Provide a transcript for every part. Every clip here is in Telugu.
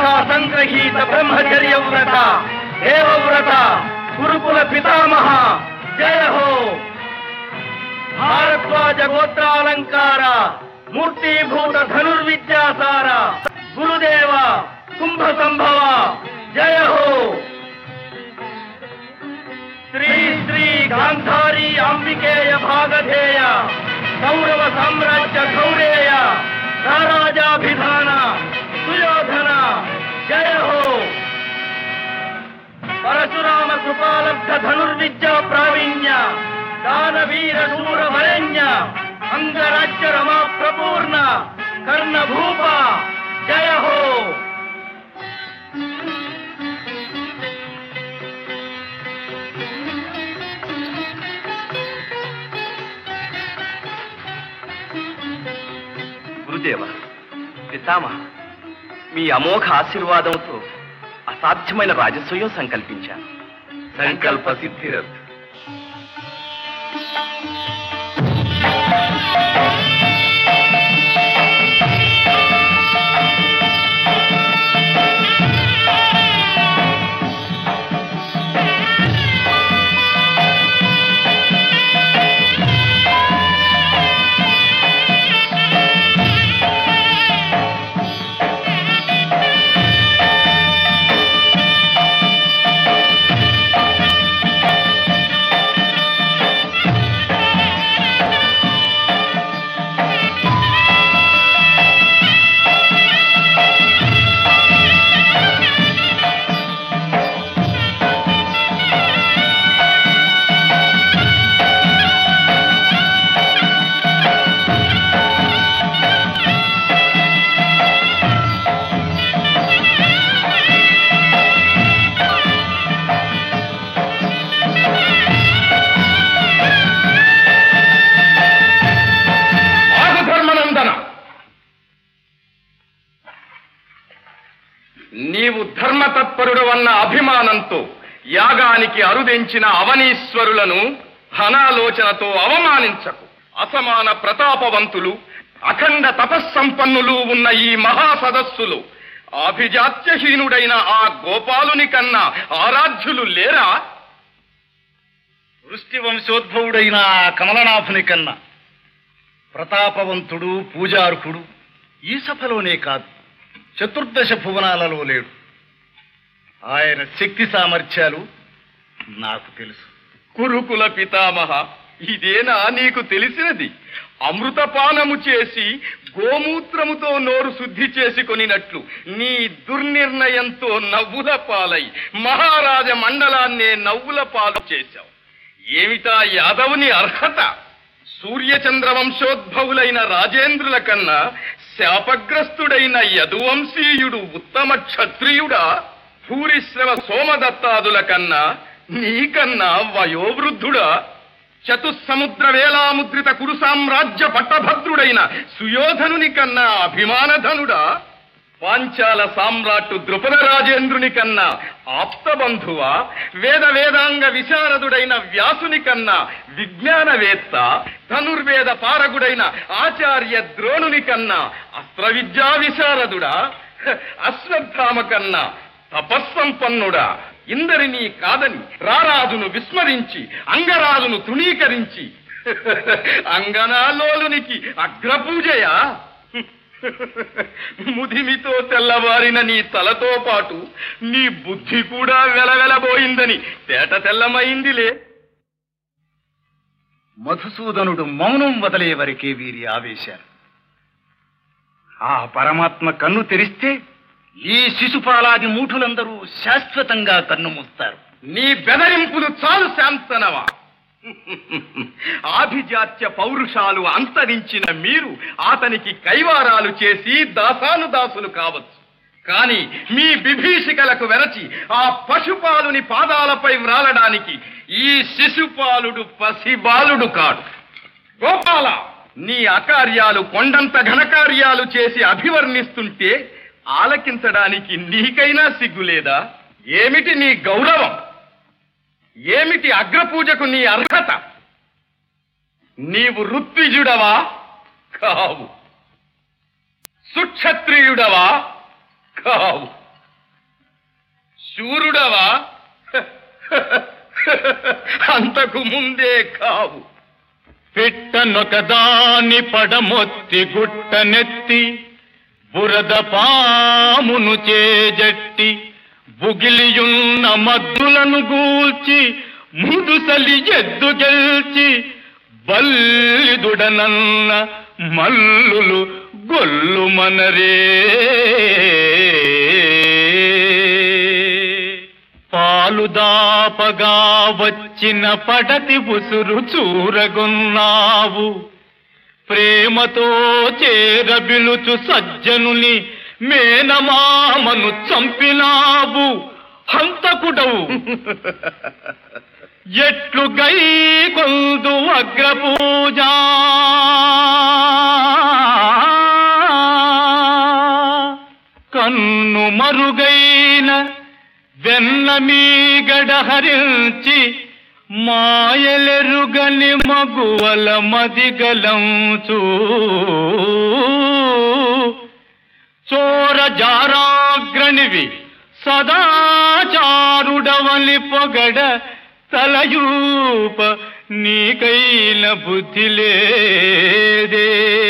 సంగ్రహీత బ్రహ్మచర్య వ్రత దేవవ్రత గురుకుల పితామహ జయ హో భారద్వాజ గోత్రాలంకార మూర్తిభూత ధనుర్విద్యాసార గురుదేవ కుంభ సంభవ జయ హో శ్రీ శ్రీ గాంధారీ అంబికేయ భాగధేయ కౌరవ సామ్రాజ్య గౌరేయ రారాజాభిధాన సుయోధన జయ హో పరశురామ కృపాలబ్ధ ధనుర్విద్యా ప్రావీణ్య దానవీర శూర వరేణ్య అంగరాజ్య రమా ప్రపూర్ణ కర్ణభూప జయ హో గురుదేవ పితామహ మీ అమోఘ ఆశీర్వాదంతో అసాధ్యమైన రాజస్వయం సంకల్పించాను సంకల్ప సిద్ధిరత్ ఆగుధర్మనందన నీవు ధర్మతత్పరుడు అన్న అభిమానంతో యాగానికి అరుదెంచిన అవనీశ్వరులను అనాలోచనతో అవమానించకు అసమాన ప్రతాపవంతులు అఖండ తపస్సంపన్నులు ఉన్న ఈ మహాసదస్సులు ఆభిజాత్యహీనుడైన ఆ గోపాలుని కన్నా ఆరాధ్యులు లేరా వృష్టి వంశోద్భవుడైన ఆ కమలనాభుని కన్నా ప్రతాపవంతుడు పూజార్హుడు ఈ సభలోనే కాదు చతుర్దశ భువనాలలో లేడు ఆయన శక్తి సామర్థ్యాలు నాకు తెలుసు కురుకుల పితామహ ఇదేనా నీకు తెలిసినది అమృతపానము చేసి గోమూత్రముతో నోరు శుద్ధి చేసుకొనినట్లు నీ దుర్నిర్ణయంతో నవ్వుల పాలై మహారాజ మండలాన్నే నవ్వుల పాలు చేశావు ఏమిటా యాదవుని అర్హత సూర్యచంద్ర వంశోద్భవులైన రాజేంద్రుల కన్నా శాపగ్రస్తుడైన యదువంశీయుడు ఉత్తమ క్షత్రియుడా భూరిశ్రవ సోమదత్తాదుల కన్నా నీకన్నా వయోవృద్ధుడా చతుస్సముద్ర వేలాముద్రిత కురు సామ్రాజ్య పట్టభద్రుడైన సుయోధనుని కన్నా అభిమానధనుడా పాంచాల సామ్రాట్టు ద్రుపద రాజేంద్రుని కన్నా ఆప్తబంధువా వేద వేదాంగ విశారదుడైన వ్యాసుని కన్నా విజ్ఞానవేత్త ధనుర్వేద పారగుడైన ఆచార్య ద్రోణుని కన్నా అస్త్ర విద్యా విశారదుడా హ, అశ్వత్థామ కన్నా తపస్సంపన్నుడా ఇందరినీ కాదని రారాజును విస్మరించి అంగరాజును తృణీకరించి అంగనాలోలునికి అగ్రపూజయా ముదిమితో తెల్లవారిన నీ తలతో పాటు నీ బుద్ధి కూడా వెలవెలబోయిందని తేట తెల్లమైందిలే మధుసూదనుడు మౌనం వదిలే వరకే వీరి ఆవేశాలు ఆ పరమాత్మ కన్ను తెరిస్తే ఈ శిశుపాలాది మూఠులందరూ శాశ్వతంగా కన్ను మూస్తారు నీ బెదరింపులు చాలు శాంతనవా ఆభిజాత్య పౌరుషాలు అంతరించిన మీరు అతనికి కైవారాలు చేసి దాసానుదాసులు కావచ్చు కానీ మీ విభీషికలకు వెరచి ఆ పశుపాలుని పాదాలపై వ్రాలడానికి ఈ శిశుపాలుడు పసిబాలుడు కాడు గోపాల నీ అకార్యాలు కొండంత ఘనకార్యాలు చేసి అభివర్ణిస్తుంటే ఆలకించడానికి నీకైనా సిగ్గులేదా ఏమిటి నీ గౌరవం ఏమిటి అగ్రపూజకు నీ అర్హత నీవు ఋత్విజుడవా కావు సుక్షత్రియుడవా కావు శూరుడవా అంతకు ముందే కావు పిట్టనొకదాని పడమొత్తి గుట్టనెత్తి బురద పామును చేజట్టి బుగిలియున్న మద్దులను గూల్చి ముందుసలి ఎద్దు గెల్చి బల్లిదుడనన్న మల్లులు గొల్లు మనరే పాలు దాపగా వచ్చిన పడతి ఉసురు చూరగొన్నావు ప్రేమతో చేరబిలుచు సజ్జనుని మేనమామను చంపినావు హంతకుడవు ఎట్లు గై కొందు అగ్రపూజ కన్ను మరుగైన వెన్న మీగడ హరించి మాయలెరుగని మగువల మదిగలంచు చోర జారాగ్రణివి సదాచారుడవలి పొగడ తలయూప నీకైన బుద్ధి లేదే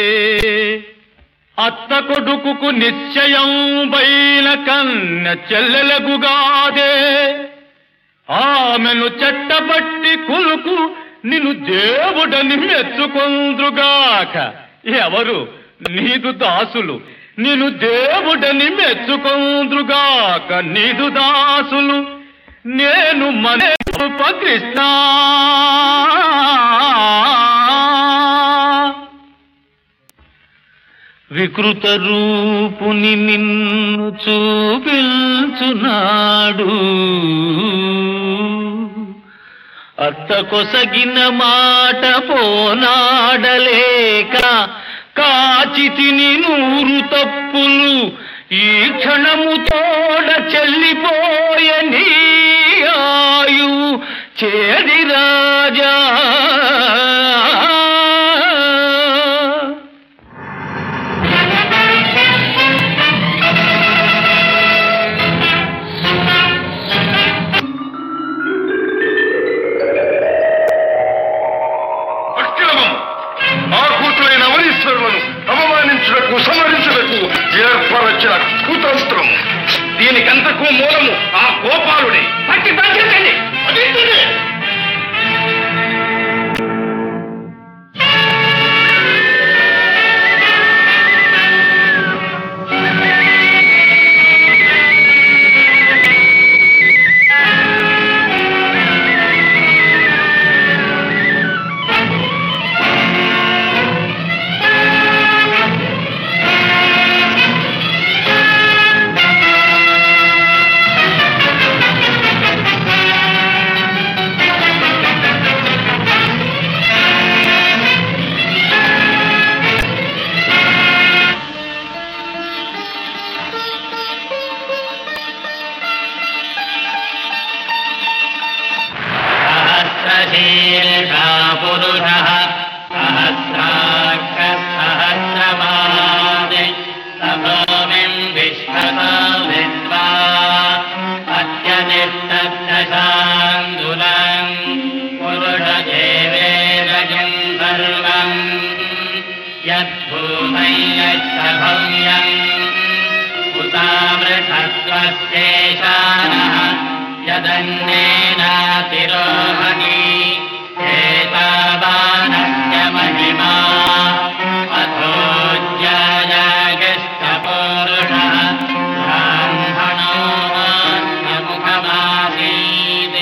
అత్త కొడుకుకు నిశ్చయం బైన కన్న చెల్లెలగుగాదే ఆమెను చెట్టబట్టి కులుకు నిన్ను దేవుడని మెచ్చుకొందుగాక ఎవరు నీదు దాసులు నిన్ను దేవుడని మెచ్చుకొందుగాక నీదు దాసులు నేను మన కృష్ణ వికృత రూపుని నిన్ను చూపించునాడు అత్త కొసగిన మాట పోనాడలేక కాచితిని నూరు తప్పులు ఈ క్షణము తోడ చెల్లిపోయని ఆయు చేది రాజా అక్రమం ఆ కూతురైన అవనీశ్వరులను అవమానించుటకు సంహరించుటకు ఏర్పరచిన కుతంత్రం దీనికంతకు మూలము ఆ గోపాలుడే పట్టి పంచండి सहस्रशीर्षा पुरुषः सहस्राक्षसहस्रमादि तपोमिं विश्वतो विद्वा अत्यनिष्टशाङ्गुलम् पुरुषदेवेदयं सर्वम् यद्भूमै यच्छभव्यम् उतामृषत्वस्तेषानः यदन्नेनातिरोहणि एतावानस्य महिमा अथोज्यायागस्तपूरुषः ब्राह्मणोऽन्यमुखमासीत्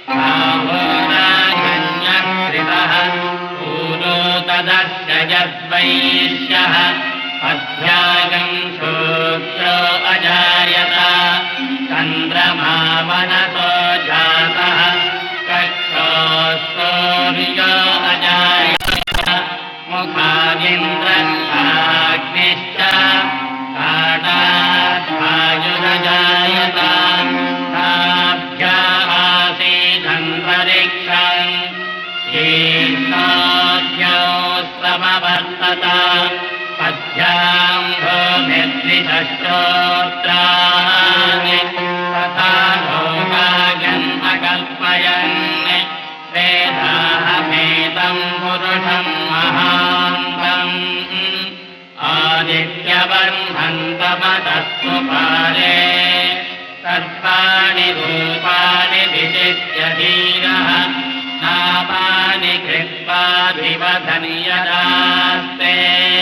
बाहोराजन्यकृतः पूरो तदस्य यद्वैश्यः अध्यागम् शूद्रो अजायत चन्द्रमा मनसो जातः कक्षोस्तोर्यो अजायत मुखादिन्द्रश्चाग्निश्च काटाद्वायुरजायत ताभ्याः आसीदन्तरिक्षम् शीर्षाद्यौ समवर्तत पद्भ्याम् भूमिद्विषश्चोत्राणि तथा वस्तु पारे सर्वाणि रूपाणि विचित्य धीरः नामानि कृत्वाभिवदन् यदास्ते